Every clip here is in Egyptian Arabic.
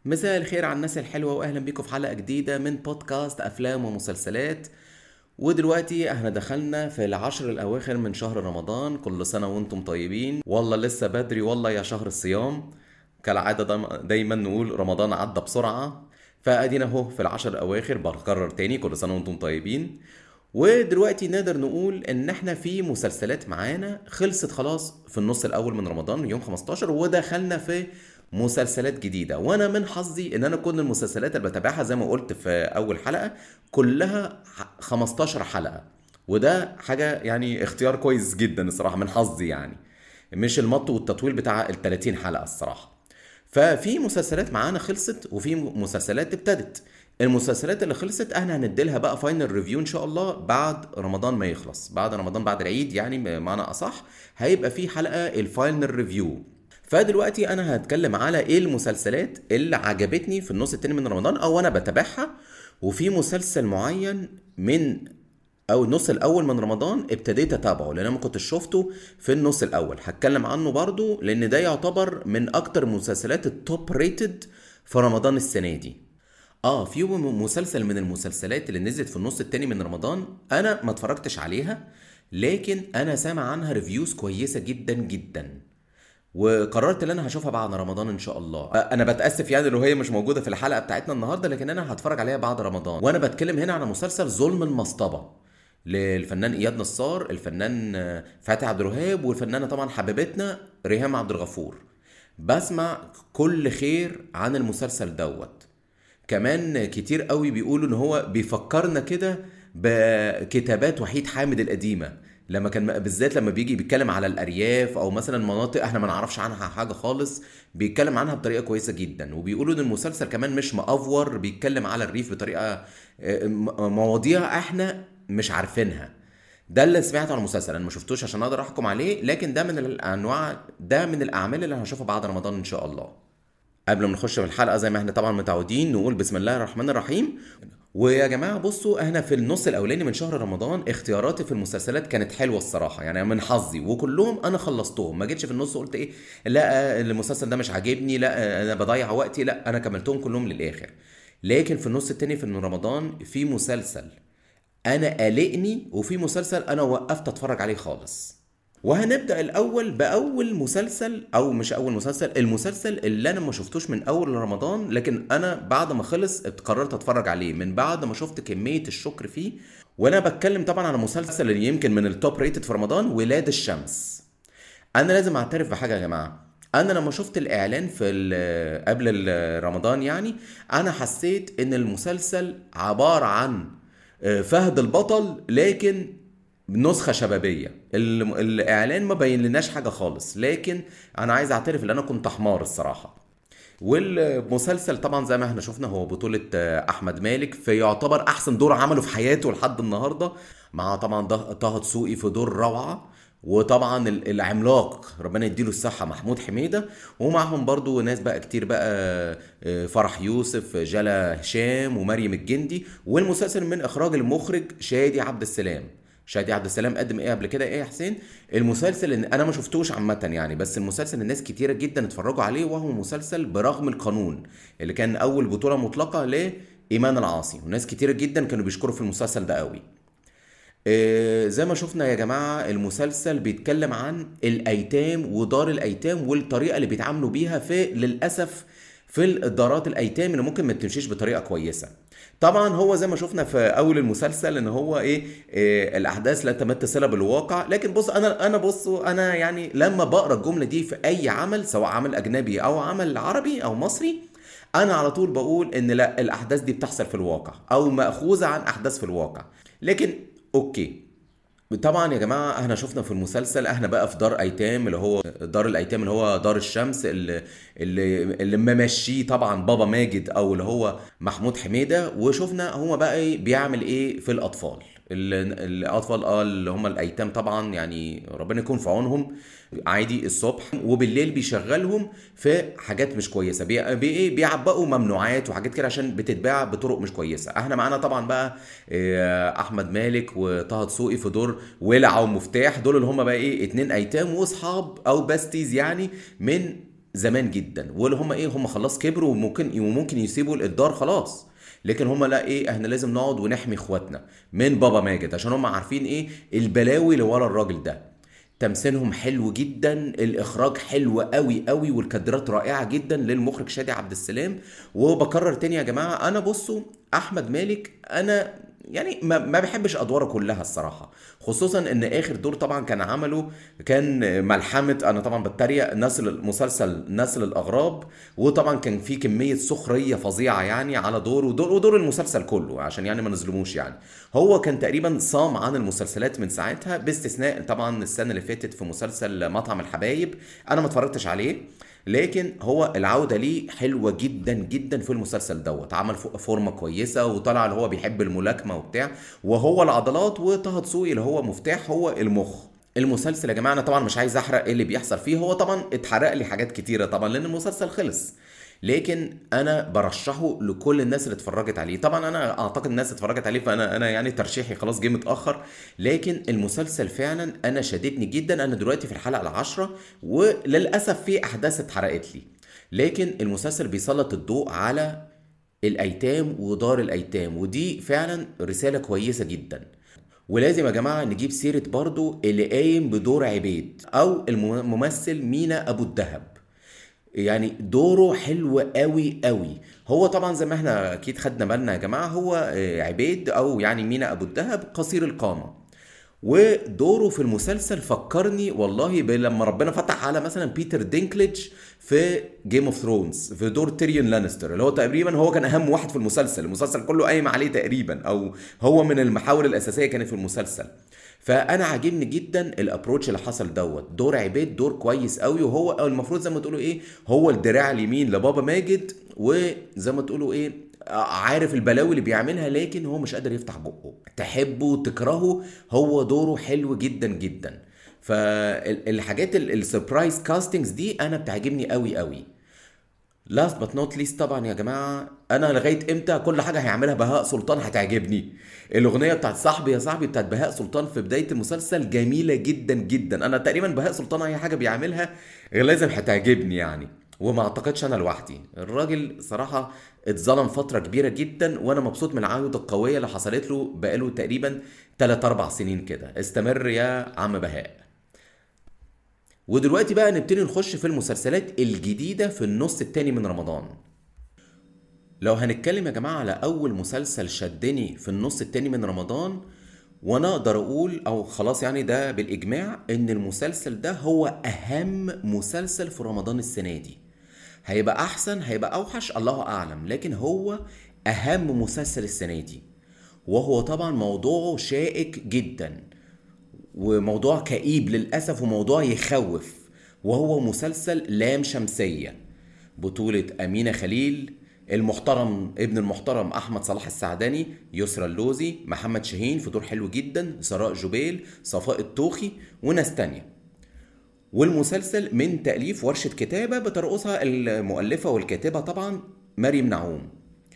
مساء الخير على الناس الحلوة وأهلا بيكم في حلقة جديدة من بودكاست أفلام ومسلسلات ودلوقتي احنا دخلنا في العشر الأواخر من شهر رمضان كل سنة وانتم طيبين والله لسه بدري والله يا شهر الصيام كالعادة دايما- دايما نقول رمضان عدى بسرعة فأدينا اهو في العشر الأواخر بكرر تاني كل سنة وانتم طيبين ودلوقتي نقدر نقول ان احنا في مسلسلات معانا خلصت خلاص في النص الاول من رمضان يوم 15 ودخلنا في مسلسلات جديده وانا من حظي ان انا كل المسلسلات اللي بتابعها زي ما قلت في اول حلقه كلها ح- 15 حلقه وده حاجه يعني اختيار كويس جدا الصراحه من حظي يعني مش المط والتطويل بتاع ال 30 حلقه الصراحه ففي مسلسلات معانا خلصت وفي مسلسلات ابتدت المسلسلات اللي خلصت احنا هنديلها بقى فاينل ريفيو ان شاء الله بعد رمضان ما يخلص بعد رمضان بعد العيد يعني معنى اصح هيبقى في حلقه الفاينل ريفيو فدلوقتي انا هتكلم على ايه المسلسلات اللي عجبتني في النص التاني من رمضان او انا بتابعها وفي مسلسل معين من او النص الاول من رمضان ابتديت اتابعه لان انا ما كنتش شفته في النص الاول هتكلم عنه برضو لان ده يعتبر من اكتر مسلسلات التوب ريتد في رمضان السنه دي اه في م- مسلسل من المسلسلات اللي نزلت في النص التاني من رمضان انا ما اتفرجتش عليها لكن انا سامع عنها ريفيوز كويسه جدا جدا وقررت ان انا هشوفها بعد رمضان ان شاء الله أه، انا بتاسف يعني لو هي مش موجوده في الحلقه بتاعتنا النهارده لكن انا هتفرج عليها بعد رمضان وانا بتكلم هنا على مسلسل ظلم المصطبه للفنان اياد نصار الفنان آه، فاتح عبد الوهاب والفنانه طبعا حبيبتنا ريهام عبد الغفور بسمع كل خير عن المسلسل دوت كمان كتير قوي بيقولوا ان هو بيفكرنا كده بكتابات وحيد حامد القديمه لما كان بالذات لما بيجي بيتكلم على الارياف او مثلا مناطق احنا ما نعرفش عنها حاجه خالص بيتكلم عنها بطريقه كويسه جدا وبيقولوا ان المسلسل كمان مش مأفور بيتكلم على الريف بطريقه آه، م- مواضيع احنا مش عارفينها ده اللي سمعته عن المسلسل انا ما شفتوش عشان اقدر احكم عليه لكن ده من الانواع ده من الاعمال اللي انا هشوفها بعد رمضان ان شاء الله قبل ما نخش في الحلقه زي ما احنا طبعا متعودين نقول بسم الله الرحمن الرحيم ويا جماعه بصوا احنا في النص الاولاني من شهر رمضان اختياراتي في المسلسلات كانت حلوه الصراحه يعني من حظي وكلهم انا خلصتهم ما جيتش في النص قلت ايه لا المسلسل ده مش عاجبني لا انا بضيع وقتي لا انا كملتهم كلهم للاخر لكن في النص التاني في رمضان في مسلسل انا قلقني وفي مسلسل انا وقفت اتفرج عليه خالص وهنبدا الاول باول مسلسل او مش اول مسلسل المسلسل اللي انا ما شفتوش من اول رمضان لكن انا بعد ما خلص قررت اتفرج عليه من بعد ما شفت كميه الشكر فيه وانا بتكلم طبعا على مسلسل اللي يمكن من التوب ريتد في رمضان ولاد الشمس انا لازم اعترف بحاجه يا جماعه انا لما شفت الاعلان في ال- قبل ال- رمضان يعني انا حسيت ان المسلسل عباره عن آه، فهد البطل لكن نسخه شبابيه ال- الاعلان ما بين لناش حاجه خالص لكن انا عايز اعترف ان انا كنت حمار الصراحه والمسلسل طبعا زي ما احنا شفنا هو بطولة آه، أحمد مالك في يعتبر أحسن دور عمله في حياته لحد النهاردة مع طبعا ده- طه دسوقي في دور روعة وطبعا ال- العملاق ربنا يديله الصحة محمود حميدة ومعهم برضو ناس بقى كتير بقى آه، فرح يوسف جلا هشام ومريم الجندي والمسلسل من إخراج المخرج شادي عبد السلام شادي عبد السلام قدم ايه قبل كده ايه يا حسين المسلسل ان انا ما شفتوش عامه يعني بس المسلسل الناس كتيره جدا اتفرجوا عليه وهو مسلسل برغم القانون اللي كان اول بطوله مطلقه لايمان العاصي وناس كتيره جدا كانوا بيشكروا في المسلسل ده قوي آه، زي ما شفنا يا جماعة المسلسل بيتكلم عن الأيتام ودار الأيتام والطريقة اللي بيتعاملوا بيها في للأسف في الدارات الأيتام اللي ممكن ما تمشيش بطريقة كويسة طبعا هو زي ما شفنا في أول المسلسل إن هو إيه, إيه الأحداث لا تمت صلة بالواقع لكن بص أنا أنا بص أنا يعني لما بقرأ الجملة دي في أي عمل سواء عمل أجنبي أو عمل عربي أو مصري انا على طول بقول ان لا الاحداث دي بتحصل في الواقع او ماخوذه عن احداث في الواقع لكن اوكي طبعا يا جماعه احنا شفنا في المسلسل احنا بقى في دار ايتام اللي هو دار الايتام اللي هو دار الشمس اللي اللي, اللي ممشيه طبعا بابا ماجد او اللي هو محمود حميده وشفنا هو بقى ايه بيعمل ايه في الاطفال ال- الاطفال اه اللي هم الايتام طبعا يعني ربنا يكون في عونهم عادي الصبح وبالليل بيشغلهم في حاجات مش كويسه بي بي ايه بيعبقوا ممنوعات وحاجات كده عشان بتتباع بطرق مش كويسه احنا معانا طبعا بقى إيه، احمد مالك وطه دسوقي في دور ولع ومفتاح دول اللي هم بقى ايه اتنين ايتام واصحاب او باستيز يعني من زمان جدا واللي هم ايه هم خلاص كبروا وممكن وممكن يسيبوا الدار خلاص لكن هم لا ايه احنا لازم نقعد ونحمي اخواتنا من بابا ماجد عشان هم عارفين ايه البلاوي اللي ورا الراجل ده تمثيلهم حلو جدا الاخراج حلو قوي قوي والكادرات رائعه جدا للمخرج شادي عبد السلام وبكرر تاني يا جماعه انا بصوا احمد مالك انا يعني ما, ما بحبش ادواره كلها الصراحه خصوصا ان اخر دور طبعا كان عمله كان ملحمه انا طبعا بتريق نسل المسلسل نسل الاغراب وطبعا كان في كميه سخريه فظيعه يعني على دور ودور, ودور المسلسل كله عشان يعني ما نظلموش يعني هو كان تقريبا صام عن المسلسلات من ساعتها باستثناء طبعا السنه اللي فاتت في مسلسل مطعم الحبايب انا ما اتفرجتش عليه لكن هو العوده ليه حلوه جدا جدا في المسلسل دوت عمل فورمه كويسه وطلع اللي هو بيحب الملاكمه وبتاع وهو العضلات وطه دسوقي اللي هو مفتاح هو المخ المسلسل يا جماعه انا طبعا مش عايز احرق ايه اللي بيحصل فيه هو طبعا اتحرق لي حاجات كتيره طبعا لان المسلسل خلص لكن انا برشحه لكل الناس اللي اتفرجت عليه طبعا انا اعتقد الناس اتفرجت عليه فانا انا يعني ترشيحي خلاص جه متاخر لكن المسلسل فعلا انا شددني جدا انا دلوقتي في الحلقه العاشرة وللاسف في احداث اتحرقت لي لكن المسلسل بيسلط الضوء على الايتام ودار الايتام ودي فعلا رساله كويسه جدا ولازم يا جماعه نجيب سيره برضو اللي قايم بدور عبيد او الممثل مينا ابو الدهب يعني دوره حلو قوي قوي هو طبعا زي ما احنا اكيد خدنا بالنا يا جماعه هو آه، عبيد او يعني مينا ابو الدهب قصير القامه ودوره في المسلسل فكرني والله لما ربنا فتح على مثلا بيتر دينكليج في جيم اوف ثرونز في دور تيريون لانستر اللي هو تقريبا هو كان اهم واحد في المسلسل المسلسل كله قايم عليه تقريبا او هو من المحاور الاساسيه كانت في المسلسل فانا عاجبني جدا الابروتش اللي حصل دوت دور عبيد دور كويس قوي وهو المفروض زي ما تقولوا ايه هو الدراع اليمين لبابا ماجد وزي ما تقولوا ايه عارف البلاوي اللي بيعملها لكن هو مش قادر يفتح بقه تحبه تكرهه هو دوره حلو جدا جدا فالحاجات السربرايز كاستنجز دي انا بتعجبني قوي قوي لاست بات نوت ليست طبعا يا جماعه انا لغايه امتى كل حاجه هيعملها بهاء سلطان هتعجبني الاغنيه بتاعت صاحبي يا صاحبي بتاعت بهاء سلطان في بدايه المسلسل جميله جدا جدا انا تقريبا بهاء سلطان اي حاجه بيعملها لازم هتعجبني يعني وما اعتقدش انا لوحدي الراجل صراحه اتظلم فتره كبيره جدا وانا مبسوط من العوده القويه اللي حصلت له بقاله تقريبا 3 4 سنين كده استمر يا عم بهاء ودلوقتي بقى نبتدي نخش في المسلسلات الجديدة في النص التاني من رمضان لو هنتكلم يا جماعة على أول مسلسل شدني في النص التاني من رمضان وانا اقدر اقول او خلاص يعني ده بالاجماع ان المسلسل ده هو اهم مسلسل في رمضان السنه دي هيبقى احسن هيبقى اوحش الله اعلم لكن هو اهم مسلسل السنه دي وهو طبعا موضوعه شائك جدا وموضوع كئيب للأسف وموضوع يخوف وهو مسلسل لام شمسية بطولة أمينة خليل المحترم ابن المحترم أحمد صلاح السعداني يسرى اللوزي محمد شاهين في دور حلو جدا سراء جبيل صفاء الطوخي وناس تانية والمسلسل من تأليف ورشة كتابة بترقصها المؤلفة والكاتبة طبعا مريم نعوم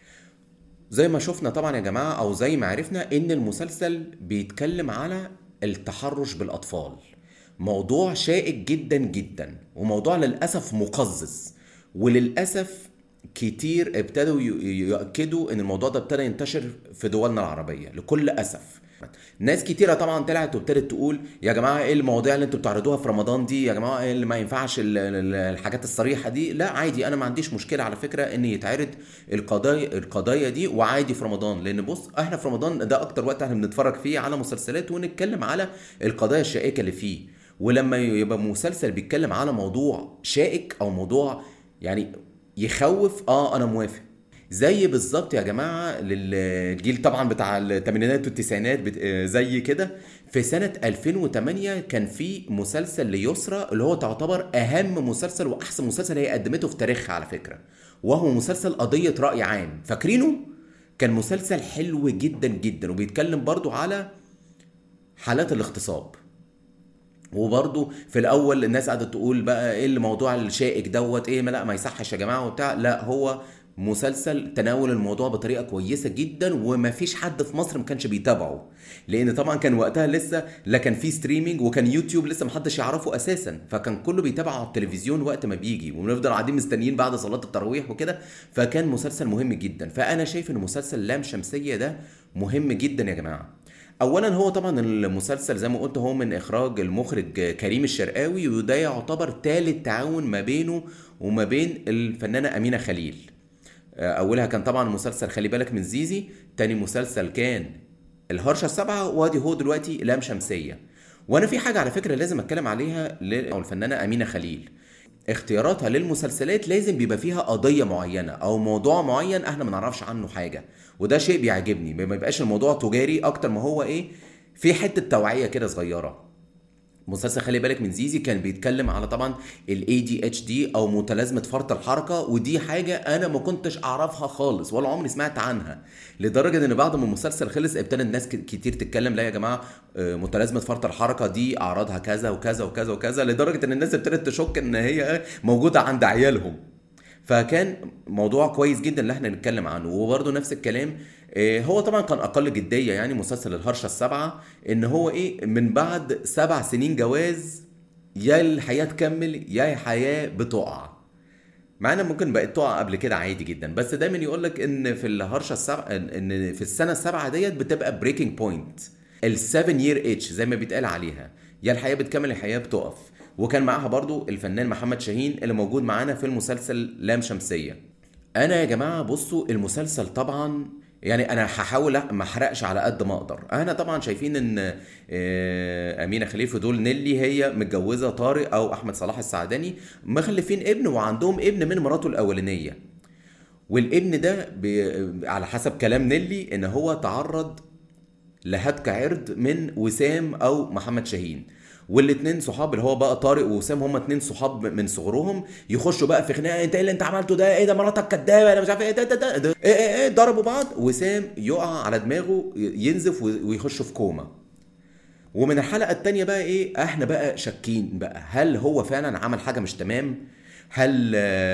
زي ما شفنا طبعا يا جماعة أو زي ما عرفنا إن المسلسل بيتكلم على التحرش بالاطفال موضوع شائك جدا جدا وموضوع للاسف مقزز وللاسف كتير ابتدوا يؤكدوا ان الموضوع ده ابتدى ينتشر في دولنا العربيه لكل اسف ناس كتيرة طبعا طلعت وابتدت تقول يا جماعة ايه المواضيع اللي انتوا بتعرضوها في رمضان دي يا جماعة ايه اللي ما ينفعش الحاجات الصريحة دي لا عادي انا ما عنديش مشكلة على فكرة ان يتعرض القضايا القضايا دي وعادي في رمضان لان بص احنا في رمضان ده اكتر وقت احنا بنتفرج فيه على مسلسلات ونتكلم على القضايا الشائكة اللي فيه ولما يبقى مسلسل بيتكلم على موضوع شائك او موضوع يعني يخوف اه انا موافق زي بالظبط يا جماعه للجيل طبعا بتاع الثمانينات والتسعينات آه، زي كده في سنه 2008 كان في مسلسل ليسرى اللي هو تعتبر اهم مسلسل واحسن مسلسل هي قدمته في تاريخها على فكره وهو مسلسل قضيه راي عام فاكرينه كان مسلسل حلو جدا جدا وبيتكلم برضو على حالات الاغتصاب وبرضه في الاول الناس قعدت تقول بقى ايه الموضوع الشائك دوت ايه ما لا ما يصحش يا جماعه وبتاع لا هو مسلسل تناول الموضوع بطريقه كويسه جدا ومفيش حد في مصر ما كانش بيتابعه لان طبعا كان وقتها لسه لا كان في ستريمينج وكان يوتيوب لسه محدش يعرفه اساسا فكان كله بيتابعه على التلفزيون وقت ما بيجي وبنفضل قاعدين مستنيين بعد صلاه التراويح وكده فكان مسلسل مهم جدا فانا شايف ان مسلسل لام شمسيه ده مهم جدا يا جماعه اولا هو طبعا المسلسل زي ما قلت هو من اخراج المخرج كريم الشرقاوي وده يعتبر ثالث تعاون ما بينه وما بين الفنانه امينه خليل اولها كان طبعا مسلسل خلي بالك من زيزي تاني مسلسل كان الهرشه السبعه وادي هو دلوقتي لام شمسيه وانا في حاجه على فكره لازم اتكلم عليها للفنانه امينه خليل اختياراتها للمسلسلات لازم بيبقى فيها قضيه معينه او موضوع معين احنا ما نعرفش عنه حاجه وده شيء بيعجبني ما يبقاش الموضوع تجاري اكتر ما هو ايه في حته توعيه كده صغيره مسلسل خلي بالك من زيزي كان بيتكلم على طبعا الاي دي اتش دي او متلازمه فرط الحركه ودي حاجه انا ما كنتش اعرفها خالص ولا عمري سمعت عنها لدرجه ان بعد ما المسلسل خلص ابتدى الناس كتير تتكلم لا يا جماعه متلازمه فرط الحركه دي اعراضها كذا وكذا وكذا وكذا لدرجه ان الناس ابتدت تشك ان هي موجوده عند عيالهم فكان موضوع كويس جدا اللي احنا نتكلم عنه وبرده نفس الكلام هو طبعا كان اقل جديه يعني مسلسل الهرشه السبعه ان هو ايه من بعد سبع سنين جواز يا الحياه تكمل يا الحياه بتقع معانا ممكن بقت تقع قبل كده عادي جدا بس دايما يقول لك ان في الهرشه السبعه ان في السنه السابعه ديت بتبقى بريكنج بوينت ال7 يير اتش زي ما بيتقال عليها يا الحياه بتكمل الحياه بتقف وكان معاها برضو الفنان محمد شاهين اللي موجود معانا في المسلسل لام شمسيه انا يا جماعه بصوا المسلسل طبعا يعني انا هحاول ما احرقش على قد ما اقدر انا طبعا شايفين ان امينه خليل في دول نيلي هي متجوزه طارق او احمد صلاح السعداني مخلفين ابن وعندهم ابن من مراته الاولانيه والابن ده على حسب كلام نيلي ان هو تعرض لهتك عرض من وسام او محمد شاهين والاتنين صحاب اللي هو بقى طارق ووسام هما اتنين صحاب من صغرهم يخشوا بقى في خناقه انت ايه اللي انت عملته ده ايه ده مراتك كدابه انا مش عارف ايه ده ده ده, ده ايه ايه ايه ضربوا بعض وسام يقع على دماغه ينزف ويخش في كوما ومن الحلقه التانية بقى ايه احنا بقى شاكين بقى هل هو فعلا عمل حاجه مش تمام هل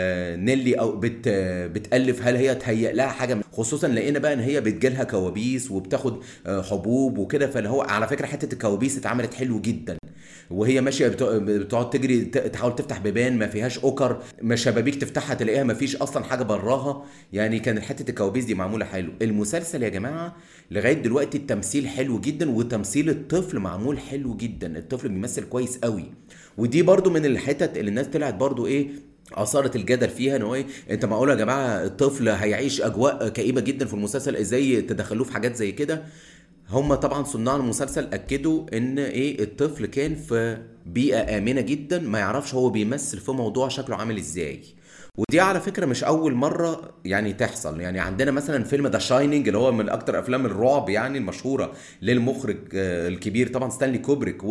نيلي او بت بتالف هل هي تهيأ لها حاجه خصوصا لقينا بقى ان هي بتجيلها كوابيس وبتاخد حبوب وكده فاللي هو على فكره حته الكوابيس اتعملت حلو جدا وهي ماشيه بتقعد تجري تحاول تفتح بيبان ما فيهاش اوكر ما شبابيك تفتحها تلاقيها ما فيش اصلا حاجه براها يعني كان حته الكوابيس دي معموله حلو المسلسل يا جماعه لغايه دلوقتي التمثيل حلو جدا وتمثيل الطفل معمول حلو جدا الطفل بيمثل كويس قوي ودي برضو من الحتت اللي الناس طلعت برضو ايه اثارت الجدل فيها ان هو ايه انت معقول يا جماعه الطفل هيعيش اجواء كئيبه جدا في المسلسل ازاي تدخلوه في حاجات زي كده هم طبعا صناع المسلسل اكدوا ان ايه الطفل كان في بيئه امنه جدا ما يعرفش هو بيمثل في موضوع شكله عامل ازاي ودي على فكره مش اول مره يعني تحصل يعني عندنا مثلا فيلم ذا شايننج اللي هو من اكتر افلام الرعب يعني المشهوره للمخرج الكبير طبعا ستانلي كوبريك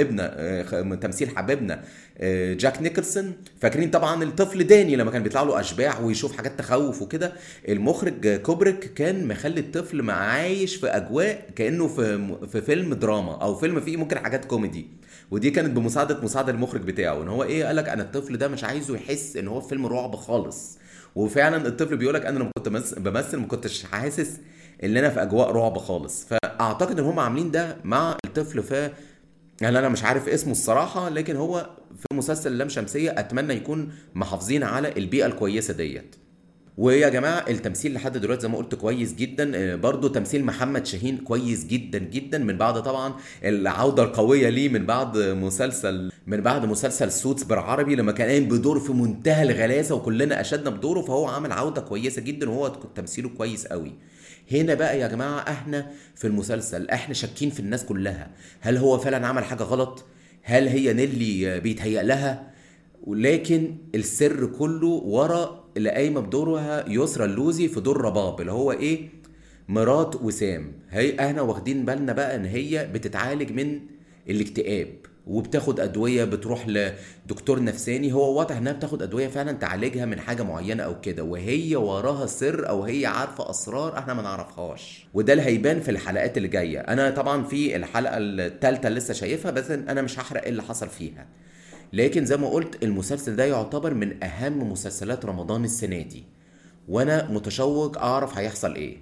وحبيبنا تمثيل حبيبنا جاك نيكلسون فاكرين طبعا الطفل داني لما كان بيطلع له اشباح ويشوف حاجات تخوف وكده المخرج كوبريك كان مخلي الطفل عايش في اجواء كانه في في فيلم دراما او فيلم فيه ممكن حاجات كوميدي ودي كانت بمساعده مساعد المخرج بتاعه ان هو ايه قال لك انا الطفل ده مش عايزه يحس ان هو في فيلم رعب خالص وفعلا الطفل بيقول لك انا لما كنت بمثل ما كنتش حاسس ان انا في اجواء رعب خالص فاعتقد ان هم عاملين ده مع الطفل في يعني انا مش عارف اسمه الصراحه لكن هو في مسلسل لام شمسيه اتمنى يكون محافظين على البيئه الكويسه ديت ويا جماعه التمثيل لحد دلوقتي زي ما قلت كويس جدا برضو تمثيل محمد شاهين كويس جدا جدا من بعد طبعا العوده القويه ليه من بعد مسلسل من بعد مسلسل سوتس بالعربي لما كان قايم بدور في منتهى الغلاسه وكلنا اشدنا بدوره فهو عمل عوده كويسه جدا وهو تمثيله كويس قوي هنا بقى يا جماعه احنا في المسلسل احنا شاكين في الناس كلها هل هو فعلا عمل حاجه غلط هل هي نيلي بيتهيأ لها ولكن السر كله ورا اللي قايمه بدورها يسرا اللوزي في دور رباب اللي هو ايه مرات وسام هي احنا واخدين بالنا بقى ان هي بتتعالج من الاكتئاب وبتاخد ادويه بتروح لدكتور نفساني هو واضح انها بتاخد ادويه فعلا تعالجها من حاجه معينه او كده وهي وراها سر او هي عارفه اسرار احنا ما نعرفهاش وده اللي هيبان في الحلقات اللي جايه انا طبعا في الحلقه الثالثه لسه شايفها بس انا مش هحرق ايه اللي حصل فيها لكن زي ما قلت المسلسل ده يعتبر من اهم مسلسلات رمضان السنه دي وانا متشوق اعرف هيحصل ايه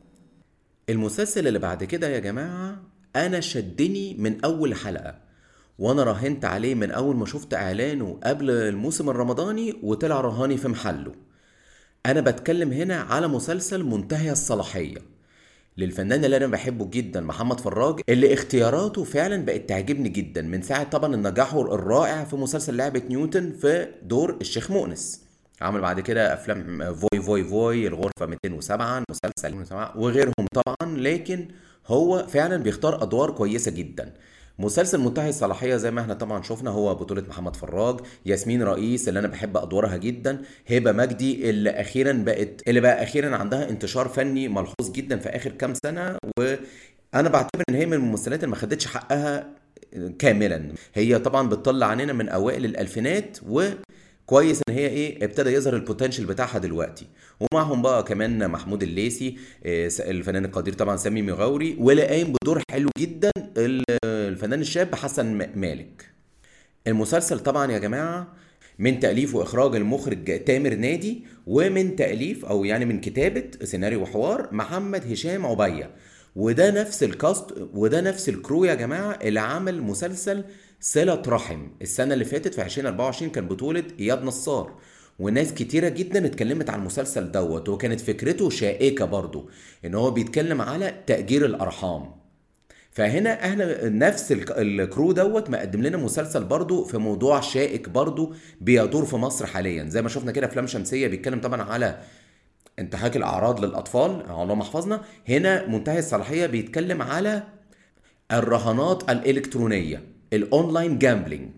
المسلسل اللي بعد كده يا جماعة انا شدني من اول حلقة وانا راهنت عليه من اول ما شفت اعلانه قبل الموسم الرمضاني وطلع رهاني في محله انا بتكلم هنا على مسلسل منتهي الصلاحية للفنان اللي انا بحبه جدا محمد فراج اللي اختياراته فعلا بقت تعجبني جدا من ساعه طبعا نجاحه الرائع في مسلسل لعبه نيوتن في دور الشيخ مؤنس عمل بعد كده افلام فوي فوي فوي الغرفه 207 مسلسل 207 وغيرهم طبعا لكن هو فعلا بيختار ادوار كويسه جدا مسلسل منتهي الصلاحيه زي ما احنا طبعا شفنا هو بطوله محمد فراج ياسمين رئيس اللي انا بحب ادوارها جدا هبه مجدي اللي اخيرا بقت اللي بقى اخيرا عندها انتشار فني ملحوظ جدا في اخر كام سنه وانا بعتبر ان هي من الممثلات اللي ما خدتش حقها كاملا هي طبعا بتطلع عننا من اوائل الالفينات و كويس ان هي ايه ابتدى يظهر البوتنشال بتاعها دلوقتي ومعهم بقى كمان محمود الليسي الفنان القدير طبعا سامي مغاوري واللي قايم بدور حلو جدا الفنان الشاب حسن مالك المسلسل طبعا يا جماعه من تأليف وإخراج المخرج تامر نادي ومن تأليف أو يعني من كتابة سيناريو وحوار محمد هشام عبية وده نفس الكاست وده نفس الكرو يا جماعة اللي عمل مسلسل صلة رحم السنة اللي فاتت في 2024 كان بطولة إياد نصار وناس كتيرة جدا اتكلمت عن المسلسل دوت وكانت فكرته شائكة برضو ان هو بيتكلم على تأجير الأرحام فهنا احنا نفس الكرو دوت مقدم لنا مسلسل برضو في موضوع شائك برضو بيدور في مصر حاليا زي ما شفنا كده افلام شمسيه بيتكلم طبعا على انتهاك الاعراض للاطفال على ما حفظنا هنا منتهي الصلاحيه بيتكلم على الرهانات الالكترونيه الاونلاين جامبلينج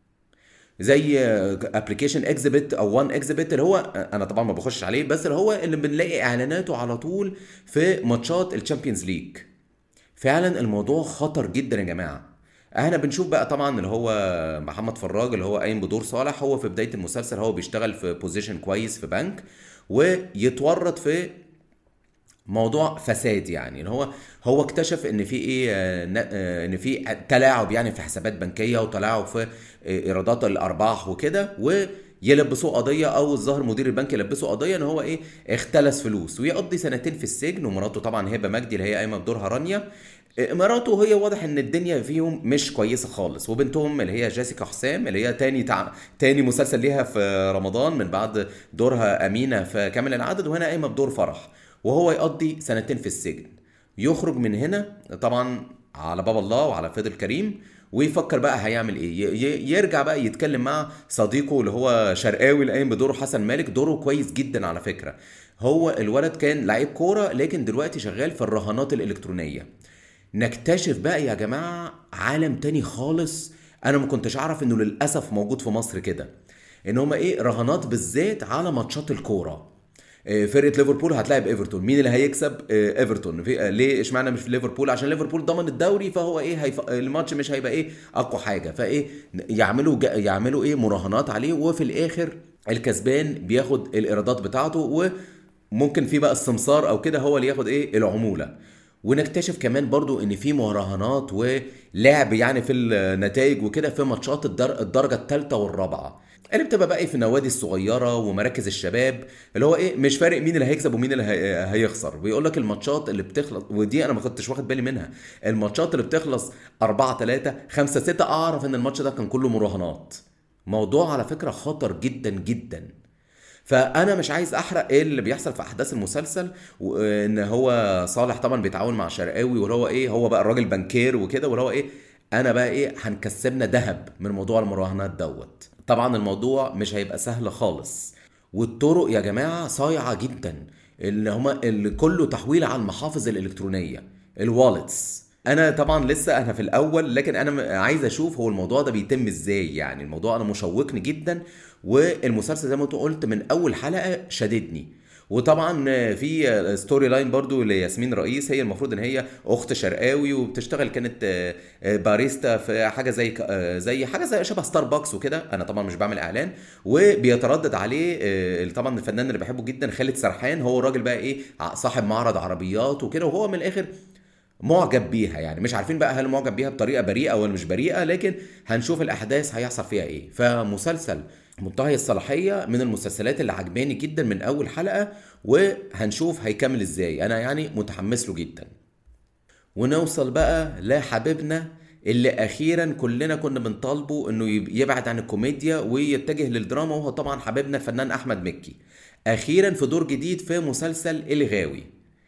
زي ابلكيشن اكزيبت او وان اكزيبت اللي هو انا طبعا ما بخش عليه بس اللي هو اللي بنلاقي اعلاناته على طول في ماتشات الشامبيونز ليج فعلا الموضوع خطر جدا يا جماعه احنا بنشوف بقى طبعا اللي هو محمد فراج اللي هو قايم بدور صالح هو في بدايه المسلسل هو بيشتغل في بوزيشن كويس في بنك ويتورط في موضوع فساد يعني ان هو هو اكتشف ان في ايه ان في تلاعب يعني في حسابات بنكيه وتلاعب في ايرادات الارباح وكده ويلبسوه قضيه او الظاهر مدير البنك يلبسه قضيه ان هو ايه اختلس فلوس ويقضي سنتين في السجن ومراته طبعا هبه مجدي اللي هي قايمه بدورها رانيا مراته هي واضح ان الدنيا فيهم مش كويسه خالص وبنتهم اللي هي جيسيكا حسام اللي هي تاني تع... تاني مسلسل ليها في رمضان من بعد دورها امينه في كامل العدد وهنا قايمه بدور فرح وهو يقضي سنتين في السجن يخرج من هنا طبعا على باب الله وعلى فضل كريم ويفكر بقى هيعمل ايه يرجع بقى يتكلم مع صديقه اللي هو شرقاوي اللي قايم بدوره حسن مالك دوره كويس جدا على فكره هو الولد كان لعيب كوره لكن دلوقتي شغال في الرهانات الالكترونيه نكتشف بقى يا جماعه عالم تاني خالص انا ما كنتش اعرف انه للاسف موجود في مصر كده ان هما ايه رهانات بالذات على ماتشات الكوره فرقه ليفربول هتلاعب ايفرتون مين اللي هيكسب ايفرتون في ليه اشمعنى مش في ليفربول عشان ليفربول ضمن الدوري فهو ايه هيف... الماتش مش هيبقى ايه اقوى حاجه فايه يعملوا ج... يعملوا ايه مراهنات عليه وفي الاخر الكسبان بياخد الايرادات بتاعته وممكن في بقى السمسار او كده هو اللي ياخد ايه العموله ونكتشف كمان برضو ان في مراهنات ولعب يعني في النتائج وكده في ماتشات الدر... الدرجه الثالثه والرابعه اللي بتبقى بقى في النوادي الصغيره ومراكز الشباب اللي هو ايه مش فارق مين اللي هيكسب ومين اللي هي... هيخسر بيقول لك الماتشات اللي بتخلص ودي انا ما كنتش واخد بالي منها الماتشات اللي بتخلص 4 3 5 6 اعرف ان الماتش ده كان كله مراهنات موضوع على فكره خطر جدا جدا فانا مش عايز احرق ايه اللي بيحصل في احداث المسلسل وان هو صالح طبعا بيتعاون مع شرقاوي واللي هو ايه هو بقى الراجل بنكير وكده واللي هو ايه انا بقى ايه هنكسبنا ذهب من موضوع المراهنات دوت طبعا الموضوع مش هيبقى سهل خالص والطرق يا جماعه صايعه جدا اللي هما اللي كله تحويل على المحافظ الالكترونيه الوالتس انا طبعا لسه انا في الاول لكن انا عايز اشوف هو الموضوع ده بيتم ازاي يعني الموضوع انا مشوقني جدا والمسلسل زي ما انت قلت من اول حلقه شددني وطبعا في ستوري لاين برضو لياسمين رئيس هي المفروض ان هي اخت شرقاوي وبتشتغل كانت باريستا في حاجه زي زي حاجه زي شبه ستاربكس وكده انا طبعا مش بعمل اعلان وبيتردد عليه طبعا الفنان اللي بحبه جدا خالد سرحان هو الراجل بقى ايه صاحب معرض عربيات وكده وهو من الاخر معجب بيها يعني مش عارفين بقى هل معجب بيها بطريقه بريئه ولا مش بريئه لكن هنشوف الاحداث هيحصل فيها ايه فمسلسل منتهي الصلاحية من المسلسلات اللي عجباني جدا من أول حلقة وهنشوف هيكمل ازاي أنا يعني متحمس له جدا ونوصل بقى لحبيبنا اللي أخيرا كلنا كنا بنطالبه إنه يب- يبعد عن الكوميديا ويتجه للدراما وهو طبعا حبيبنا الفنان أحمد مكي أخيرا في دور جديد في مسلسل الغاوي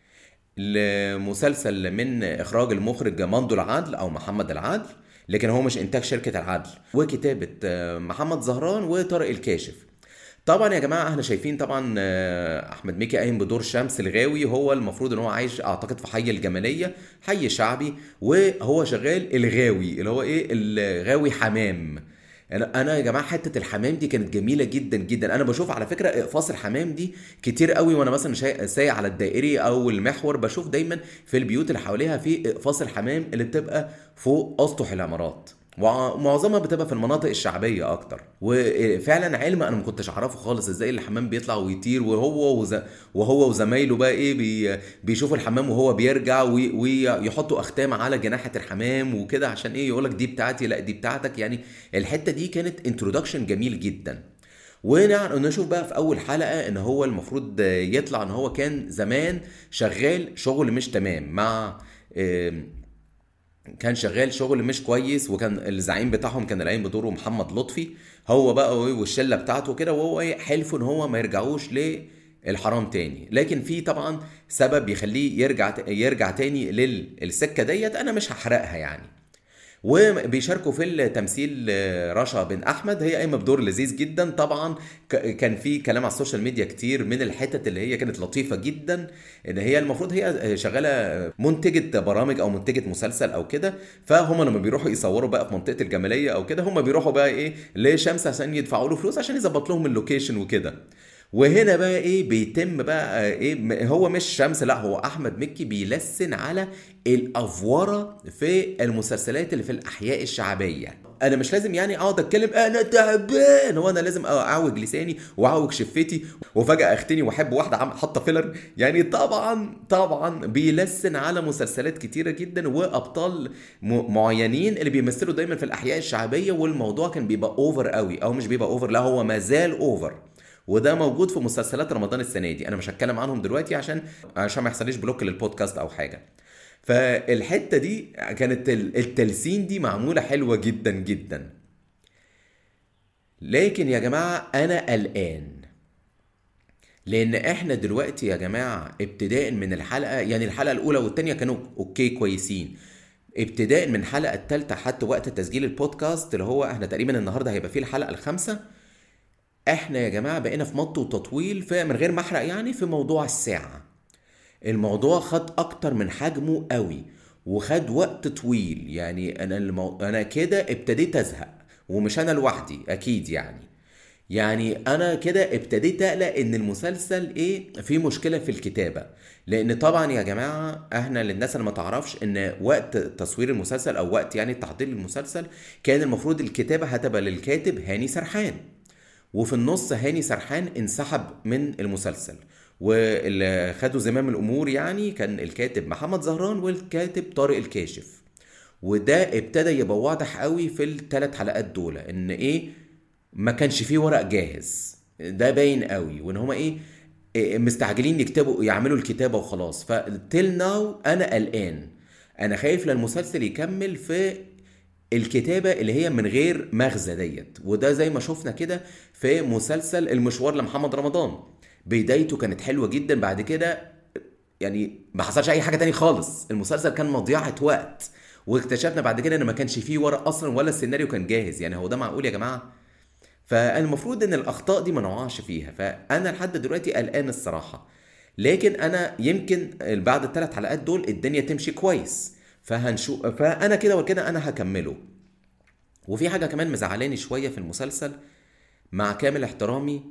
لمسلسل من اخراج المخرج مندو العدل او محمد العدل لكن هو مش انتاج شركه العدل وكتابه آه، محمد زهران وطارق الكاشف طبعا يا جماعه احنا شايفين طبعا آه، احمد مكي قايم بدور شمس الغاوي هو المفروض ان هو عايش اعتقد في حي الجماليه حي شعبي وهو شغال الغاوي اللي هو ايه الغاوي حمام انا انا يا جماعه حته الحمام دي كانت جميله جدا جدا انا بشوف على فكره اقفاص الحمام دي كتير قوي وانا مثلا شا- سايق على الدائري او المحور بشوف دايما في البيوت اللي حواليها في اقفاص الحمام اللي بتبقى فوق اسطح العمارات ومعظمها بتبقى في المناطق الشعبيه اكتر وفعلا علم انا ما كنتش اعرفه خالص ازاي الحمام بيطلع ويطير وهو وز... وهو وزمايله بقى ايه بي... بيشوفوا الحمام وهو بيرجع وي... ويحطوا اختام على جناحه الحمام وكده عشان ايه يقولك دي بتاعتي لا دي بتاعتك يعني الحته دي كانت انترودكشن جميل جدا ونشوف بقى في اول حلقه ان هو المفروض يطلع ان هو كان زمان شغال شغل مش تمام مع آم، كان شغال شغل مش كويس وكان الزعيم بتاعهم كان القايم بدوره محمد لطفي هو بقى وإيه والشله بتاعته كده وهو ايه حلفوا ان هو ما يرجعوش للحرام تاني لكن في طبعا سبب يخليه يرجع يرجع تاني للسكه ديت انا مش هحرقها يعني وبيشاركوا في التمثيل آه، رشا بن احمد هي قايمه بدور لذيذ جدا طبعا ك- كان في كلام على السوشيال ميديا كتير من الحتت اللي هي كانت لطيفه جدا ان هي المفروض هي شغاله منتجه برامج او منتجه مسلسل او كده فهم لما بيروحوا يصوروا بقى في منطقه الجماليه او كده هم بيروحوا بقى ايه لشمس عشان يدفعوا له فلوس عشان يظبط لهم اللوكيشن وكده وهنا بقى ايه بيتم بقى ايه م- هو مش شمس لا هو احمد مكي بيلسن على الافوره في المسلسلات اللي في الاحياء الشعبيه انا مش لازم يعني اقعد اتكلم انا تعبان هو انا لازم اعوج لساني واعوج شفتي وفجاه اختني واحب واحده عم حاطه فيلر يعني طبعا طبعا بيلسن على مسلسلات كتيره جدا وابطال م- معينين اللي بيمثلوا دايما في الاحياء الشعبيه والموضوع كان بيبقى اوفر قوي او مش بيبقى اوفر لا هو ما زال اوفر وده موجود في مسلسلات رمضان السنه دي انا مش هتكلم عنهم دلوقتي عشان عشان ما يحصليش بلوك للبودكاست او حاجه فالحته دي كانت ال- التلسين دي معموله حلوه جدا جدا لكن يا جماعه انا قلقان لان احنا دلوقتي يا جماعه ابتداء من الحلقه يعني الحلقه الاولى والثانيه كانوا اوكي كويسين ابتداء من الحلقه الثالثه حتى وقت تسجيل البودكاست اللي هو احنا تقريبا النهارده هيبقى فيه الحلقه الخامسه احنا يا جماعه بقينا في مط وتطويل في من غير ما احرق يعني في موضوع الساعه الموضوع خد اكتر من حجمه قوي وخد وقت طويل يعني انا المو... انا كده ابتديت ازهق ومش انا لوحدي اكيد يعني يعني انا كده ابتديت اقلق ان المسلسل ايه في مشكله في الكتابه لان طبعا يا جماعه احنا للناس اللي ما تعرفش ان وقت تصوير المسلسل او وقت يعني تحضير المسلسل كان المفروض الكتابه هتبقى للكاتب هاني سرحان وفي النص هاني سرحان انسحب من المسلسل واللي خدوا زمام الامور يعني كان الكاتب محمد زهران والكاتب طارق الكاشف وده ابتدى يبقى واضح قوي في الثلاث حلقات دول ان ايه ما كانش فيه ورق جاهز ده باين قوي وان هما ايه إيه مستعجلين يكتبوا يعملوا الكتابه وخلاص فتل ناو انا قلقان انا خايف للمسلسل يكمل في الكتابة اللي هي من غير مغزى ديت وده زي ما شفنا كده في مسلسل المشوار لمحمد رمضان بدايته كانت حلوة جدا بعد كده يعني ما حصلش اي حاجة تاني خالص المسلسل كان مضيعة وقت واكتشفنا بعد كده ان ما كانش فيه ورق اصلا ولا السيناريو كان جاهز يعني هو ده معقول يا جماعة فالمفروض ان الاخطاء دي ما نقعش فيها فانا لحد دلوقتي قلقان الصراحة لكن انا يمكن بعد الثلاث حلقات دول الدنيا تمشي كويس فهنشوف فانا كده وكده انا هكمله وفي حاجه كمان مزعلاني شويه في المسلسل مع كامل احترامي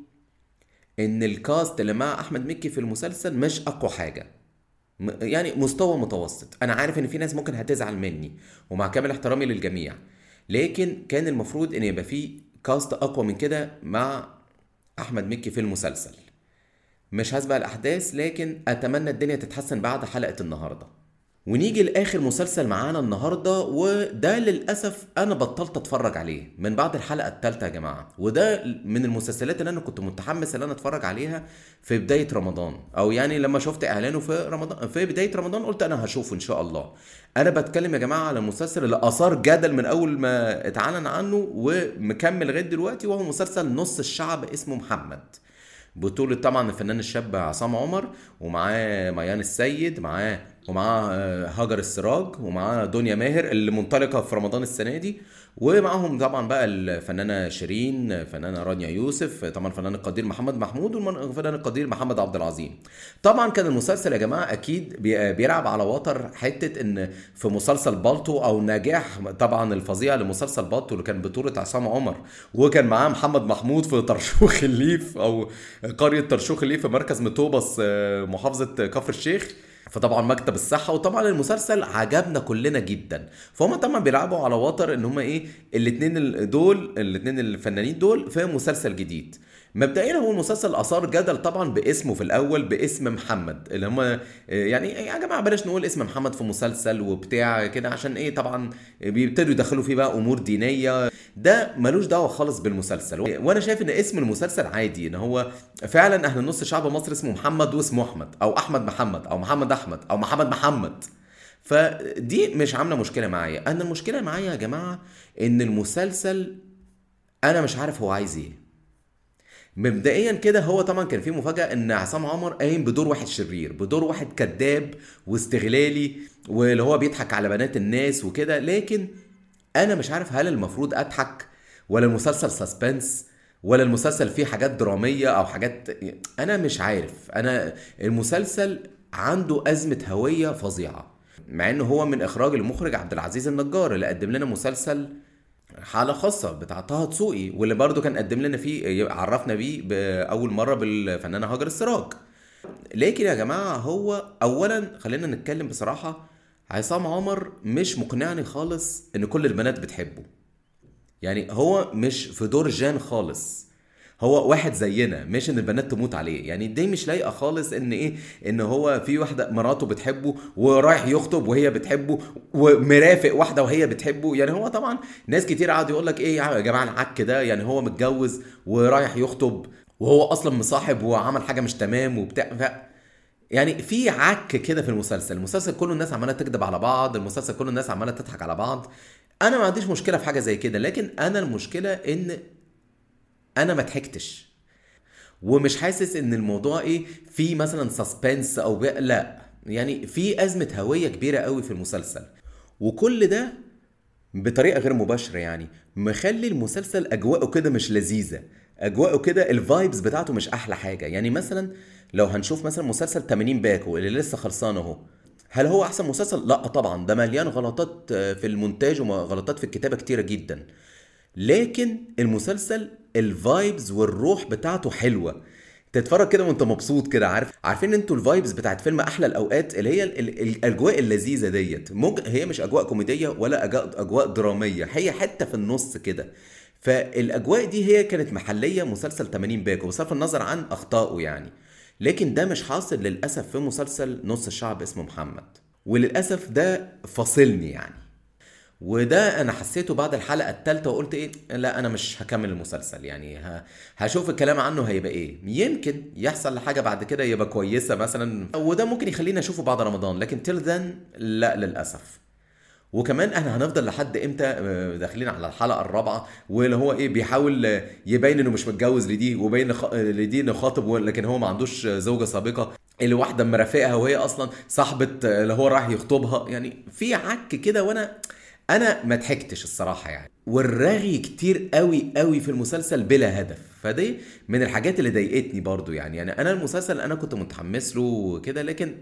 ان الكاست اللي مع احمد مكي في المسلسل مش اقوى حاجه م- يعني مستوى متوسط انا عارف ان في ناس ممكن هتزعل مني ومع كامل احترامي للجميع لكن كان المفروض ان يبقى في كاست اقوى من كده مع احمد مكي في المسلسل مش هسبق الاحداث لكن اتمنى الدنيا تتحسن بعد حلقه النهارده ونيجي لاخر مسلسل معانا النهارده وده للاسف انا بطلت اتفرج عليه من بعد الحلقه الثالثه يا جماعه وده من المسلسلات اللي انا كنت متحمس ان انا اتفرج عليها في بدايه رمضان او يعني لما شفت اعلانه في رمضان في بدايه رمضان قلت انا هشوفه ان شاء الله انا بتكلم يا جماعه على المسلسل اللي اثار جدل من اول ما اتعلن عنه ومكمل لغايه دلوقتي وهو مسلسل نص الشعب اسمه محمد بطولة طبعا الفنان الشاب عصام عمر ومعاه ميان السيد معاه ومعاه آه، هاجر السراج ومعاه دنيا ماهر اللي منطلقة في رمضان السنة دي ومعاهم طبعا بقى الفنانة شيرين الفنانة رانيا يوسف طبعا الفنان القدير محمد محمود والفنان القدير محمد عبد العظيم طبعا كان المسلسل يا جماعة أكيد بي- بيلعب على وتر حتة إن في مسلسل بالطو أو نجاح طبعا الفظيع لمسلسل بالطو اللي كان بطولة عصام عمر وكان معاه محمد محمود في طرشوخ الليف أو قرية طرشوخ الليف في مركز مطوبس آه، محافظة كفر الشيخ فطبعا مكتب الصحة وطبعا المسلسل عجبنا كلنا جدا فهم طبعا بيلعبوا على وتر ان هم ايه الاتنين ال- دول الاتنين الفنانين دول في مسلسل جديد مبدئيا هو المسلسل اثار جدل طبعا باسمه في الاول باسم محمد اللي هم يعني يا جماعه بلاش نقول اسم محمد في مسلسل وبتاع كده عشان ايه طبعا بيبتدوا يدخلوا فيه بقى امور دينيه ده ملوش دعوه خالص بالمسلسل وانا شايف ان اسم المسلسل عادي ان هو فعلا اهل نص شعب مصر اسمه محمد واسمه احمد او احمد محمد او محمد احمد او محمد محمد فدي مش عامله مشكله معايا انا المشكله معايا يا جماعه ان المسلسل انا مش عارف هو عايز ايه مبدئيا كده هو طبعا كان في مفاجاه ان عصام عمر قايم بدور واحد شرير بدور واحد كذاب واستغلالي واللي هو بيضحك على بنات الناس وكده لكن انا مش عارف هل المفروض اضحك ولا المسلسل سسبنس ولا المسلسل فيه حاجات دراميه او حاجات انا مش عارف انا المسلسل عنده ازمه هويه فظيعه مع انه هو من اخراج المخرج عبد العزيز النجار اللي قدم لنا مسلسل حالة خاصة بتاع طه دسوقي واللي برضو كان قدم لنا فيه عرفنا بيه بأول مرة بالفنانة هاجر السراج لكن يا جماعة هو أولا خلينا نتكلم بصراحة عصام عمر مش مقنعني خالص إن كل البنات بتحبه يعني هو مش في دور جان خالص هو واحد زينا مش ان البنات تموت عليه يعني دي مش لايقه خالص ان ايه ان هو في واحده مراته بتحبه ورايح يخطب وهي بتحبه ومرافق واحده وهي بتحبه يعني هو طبعا ناس كتير قعدوا يقول لك ايه يا جماعه العك ده يعني هو متجوز ورايح يخطب وهو اصلا مصاحب وعمل حاجه مش تمام وبتاع ف... يعني في عك كده في المسلسل المسلسل كله الناس عماله تكذب على بعض المسلسل كله الناس عماله تضحك على بعض انا ما عنديش مشكله في حاجه زي كده لكن انا المشكله ان انا ما ضحكتش ومش حاسس ان الموضوع ايه في مثلا سسبنس او بي... لا يعني في ازمه هويه كبيره قوي في المسلسل وكل ده بطريقه غير مباشره يعني مخلي المسلسل اجواءه كده مش لذيذه اجواءه كده الفايبز بتاعته مش احلى حاجه يعني مثلا لو هنشوف مثلا مسلسل 80 باكو اللي لسه خلصان اهو هل هو احسن مسلسل لا طبعا ده مليان غلطات في المونتاج وغلطات في الكتابه كتيره جدا لكن المسلسل الفايبز والروح بتاعته حلوه تتفرج كده وانت مبسوط كده عارف عارفين انتوا الفايبز بتاعت فيلم احلى الاوقات اللي هي ال- ال- الاجواء اللذيذه ديت ممكن هي مش اجواء كوميديه ولا أجواء, اجواء دراميه هي حته في النص كده فالاجواء دي هي كانت محليه مسلسل 80 باكو بصرف النظر عن اخطائه يعني لكن ده مش حاصل للاسف في مسلسل نص الشعب اسمه محمد وللاسف ده فاصلني يعني وده انا حسيته بعد الحلقه الثالثه وقلت ايه لا انا مش هكمل المسلسل يعني ه... هشوف الكلام عنه هيبقى ايه يمكن يحصل حاجه بعد كده يبقى كويسه مثلا وده ممكن يخليني اشوفه بعد رمضان لكن تيل ذن لا للاسف وكمان احنا هنفضل لحد امتى آه، داخلين على الحلقه الرابعه واللي هو ايه بيحاول آه، يبين انه مش متجوز لدي وبين خ- آه، لدي انه خاطب لكن هو ما عندوش آه، زوجه سابقه اللي واحده مرافقها وهي اصلا صاحبه آه، اللي هو راح يخطبها يعني في عك كده وانا انا ما ضحكتش الصراحه يعني والرغي كتير قوي قوي في المسلسل بلا هدف فدي من الحاجات اللي ضايقتني برضو يعني يعني انا المسلسل انا كنت متحمس له وكده لكن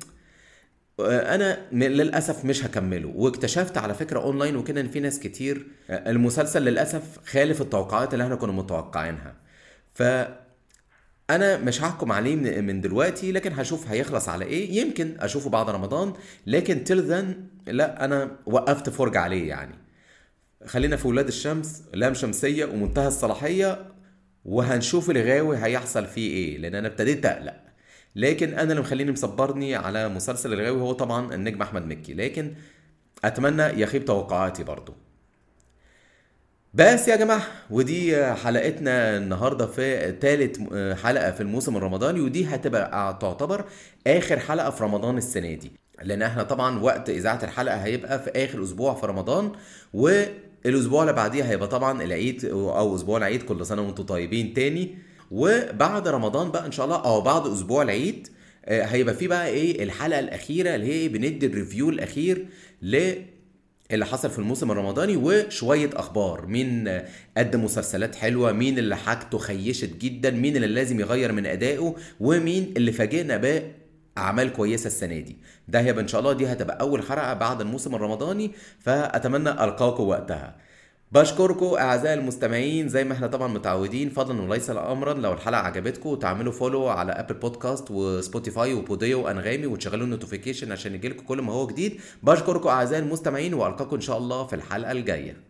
انا م- للاسف مش هكمله واكتشفت على فكره اونلاين وكده ان في ناس كتير المسلسل للاسف خالف التوقعات اللي احنا كنا متوقعينها ف انا مش هحكم عليه من من دلوقتي لكن هشوف هيخلص على ايه يمكن اشوفه بعد رمضان لكن تيل ذن لا انا وقفت فرجة عليه يعني خلينا في ولاد الشمس لام شمسية ومنتهى الصلاحية وهنشوف الغاوي هيحصل فيه ايه لان انا ابتديت اقلق لكن انا اللي مخليني مصبرني على مسلسل الغاوي هو طبعا النجم احمد مكي لكن اتمنى يخيب توقعاتي برضو بس يا جماعة ودي حلقتنا النهاردة في تالت حلقة في الموسم الرمضاني ودي هتبقى تعتبر آخر حلقة في رمضان السنة دي لأن احنا طبعا وقت إذاعة الحلقة هيبقى في آخر أسبوع في رمضان والأسبوع اللي بعديها هيبقى طبعا العيد أو أسبوع العيد كل سنة وأنتم طيبين تاني وبعد رمضان بقى إن شاء الله أو بعد أسبوع العيد هيبقى في بقى إيه الحلقة الأخيرة اللي هي بندي الريفيو الأخير ل اللي حصل في الموسم الرمضاني وشوية أخبار مين قدم مسلسلات حلوة مين اللي حاجته خيشت جدا مين اللي لازم يغير من أدائه ومين اللي فاجئنا بأعمال كويسة السنة دي ده هيبقى إن شاء الله دي هتبقى أول حلقة بعد الموسم الرمضاني فأتمنى ألقاكم وقتها بشكركم اعزائي المستمعين زي ما احنا طبعا متعودين فضلا وليس امرا لو الحلقه عجبتكم تعملوا فولو على ابل بودكاست وسبوتيفاي وبوديو وانغامي وتشغلوا النوتيفيكيشن عشان يجيلكم كل ما هو جديد بشكركم اعزائي المستمعين والقاكم ان شاء الله في الحلقه الجايه